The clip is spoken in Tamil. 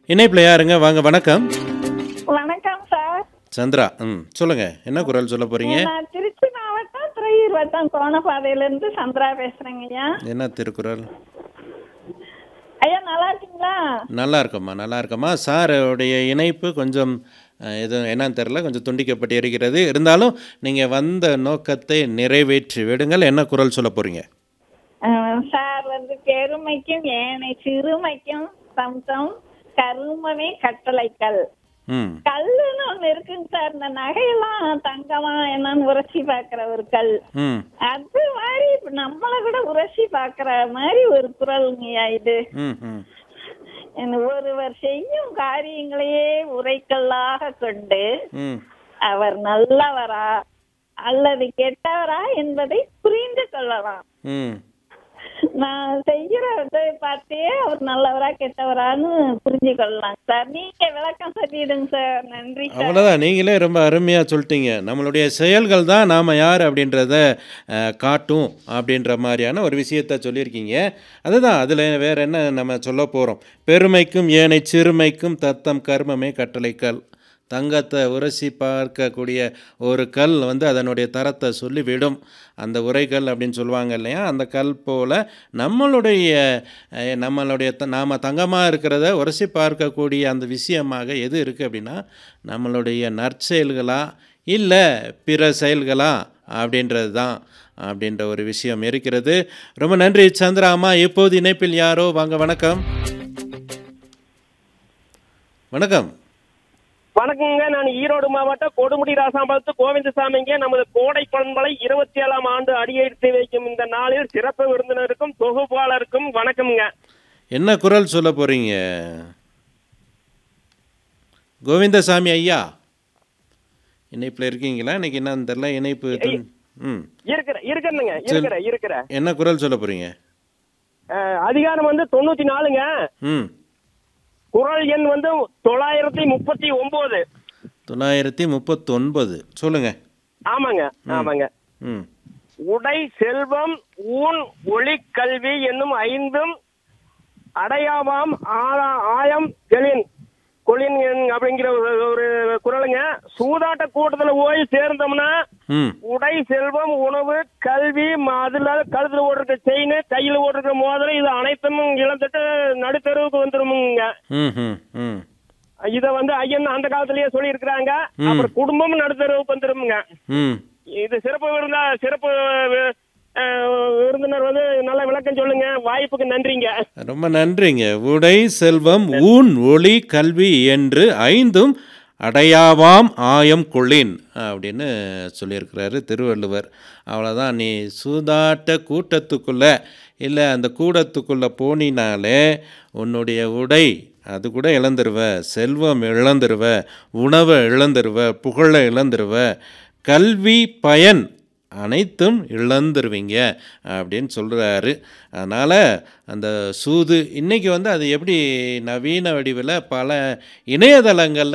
இணைப்பில் யாருங்க வாங்க வணக்கம் வணக்கம் சார் சந்திரா ம் சொல்லுங்க என்ன குரல் சொல்ல போறீங்க நான் திருச்சி மாவட்டம் துறையூர் வட்டம் கோணப்பாதையில இருந்து சந்திரா பேசுறேங்க ஐயா என்ன திருக்குறள் ஐயா நல்லா இருக்கீங்களா நல்லா இருக்கம்மா நல்லா இருக்கம்மா சாருடைய இணைப்பு கொஞ்சம் அஹ், எது என்னன்னு தெரில கொஞ்சம் துண்டிக்கப்பட்டு இருக்கிறது இருந்தாலும் நீங்கள் வந்த நோக்கத்தை நிறைவேற்றி விடுங்கள் என்ன குரல் சொல்ல போறீங்க அஹ், சார் வந்து பெருமைக்கும் ஏனை சிறுமைக்கும் சம்சம் கருமமே கட்டளைக்கல் ம் கல்லுன்னு ஒண்ணு இருக்குங்க சார் இந்த நகையெல்லாம் தங்கமா என்னன்னு உரசி பாக்குற ஒரு கல் ம் அது மாதிரி இப்ப நம்மள கூட உரசி பாக்குற மாதிரி ஒரு குரலுங்கய்யா இது ம் ம் என்ன ஒருவர் செய்யும் காரியங்களையே உரைக்கல்லாக கொண்டு ம் அவர் நல்லவரா அல்லது கெட்டவரா என்பதை புரிந்து கொள்ளலாம் ம் நான் செய்யறதை பார்த்தே அவர் நல்லவரா கெட்டவரான்னு புரிஞ்சு கொள்ளலாம் சார் நீங்க விளக்கம் சொல்லிடுங்க சார் நன்றி சார் அவ்வளோதான் நீங்களே ரொம்ப அருமையாக சொல்லிட்டீங்க நம்மளுடைய செயல்கள் தான் நாம் யார் அப்படின்றத அஹ், காட்டும் அப்படின்ற மாதிரியான ஒரு விஷயத்த சொல்லியிருக்கீங்க அதுதான் அதில் வேற என்ன நம்ம சொல்ல போகிறோம் பெருமைக்கும் ஏனை சிறுமைக்கும் தத்தம் கர்மமே கட்டளைக்கல் தங்கத்தை உரசி பார்க்கக்கூடிய ஒரு கல் வந்து அதனுடைய தரத்தை சொல்லிவிடும் அந்த உரைக்கல் அப்படின்னு சொல்லுவாங்க இல்லையா அந்த கல் போல் நம்மளுடைய அஹ், நம்மளுடைய த நாம் தங்கமாக இருக்கிறத உரசி பார்க்கக்கூடிய அந்த விஷயமாக எது இருக்குது அப்படின்னா நம்மளுடைய நற்செயல்களா இல்லை பிற செயல்களா அப்படின்றது தான் அப்படின்ற ஒரு விஷயம் இருக்கிறது ரொம்ப நன்றி சந்திராமா இப்போது இணைப்பில் யாரோ வாங்க வணக்கம் வணக்கம் வணக்கங்க நான் ஈரோடு மாவட்டம் கொடுமுடி ராசாம்பலத்து கோவிந்தசாமிங்க நமது கோடை பண்பலை இருபத்தி ஏழாம் ஆண்டு அடியெடுத்து வைக்கும் இந்த நாளில் சிறப்பு விருந்தினருக்கும் தொகுப்பாளருக்கும் வணக்கம்ங்க என்ன குரல் சொல்ல போறீங்க கோவிந்தசாமி ஐயா இணைப்பில் இருக்கீங்களா இன்னைக்கு என்னன்னு தெரில இணைப்பு துண்- ம் இருக்கிற இருக்கிறேங்க இருக்கிற இருக்கிற என்ன குரல் சொல்ல போறீங்க அஹ், அதிகாரம் வந்து தொண்ணூத்தி நாலுங்க ம் குரல் எண் வந்து தொள்ளாயிரத்தி முப்பத்தி ஒன்பது தொள்ளாயிரத்தி முப்பத்தொன்பது சொல்லுங்க ஆமாங்க ஆமாங்க ம் உடை செல்வம் ஊன் ஒளி கல்வி என்னும் ஐந்தும் அடையாவாம் ஆலா- ஆயம் கெளின் கொளின் என் அப்படிங்கிற ஒரு ஒரு குரலுங்க சூதாட்ட கூட்டத்துல போய் சேர்ந்தோம்னா ம் உடை செல்வம் உணவு கல்வி ம- அதுல கழுத்துல ஓடுற செயின் கையில ஓடுற மோதிரம் இது அனைத்தும் இழந்துட்டு நடுத்தருவுக்கு வந்துருமுங்க ம் ம் ம் இத வந்து ஐயன் அந்த காலத்திலேயே சொல்லி இருக்கிறாங்க அப்புறம் குடும்பமும் நடுத்தருவுக்கு வந்துருமுங்க ம் இது சிறப்பு விருந்தா சிறப்பு அஹ், விருந்தினர் வந்து நல்ல விளக்கம் சொல்லுங்க வாய்ப்புக்கு நன்றிங்க ரொம்ப நன்றிங்க உடை செல்வம் ஊன் ஒளி கல்வி என்று ஐந்தும் அடையாவாம் ஆயம் கொள்ளின் அப்படின்னு சொல்லியிருக்கிறாரு திருவள்ளுவர் அவ்வளோதான் நீ சூதாட்ட கூட்டத்துக்குள்ளே இல்லை அந்த கூடத்துக்குள்ளே போனினாலே உன்னுடைய உடை அது கூட இழந்துருவ செல்வம் இழந்துருவ உணவை இழந்துருவ புகழை இழந்துருவ கல்வி பயன் அனைத்தும் இழந்துருவீங்க அப்படின்னு சொல்கிறாரு அதனால் அந்த சூது இன்றைக்கி வந்து அது எப்படி நவீன வடிவில் பல இணையதளங்களில்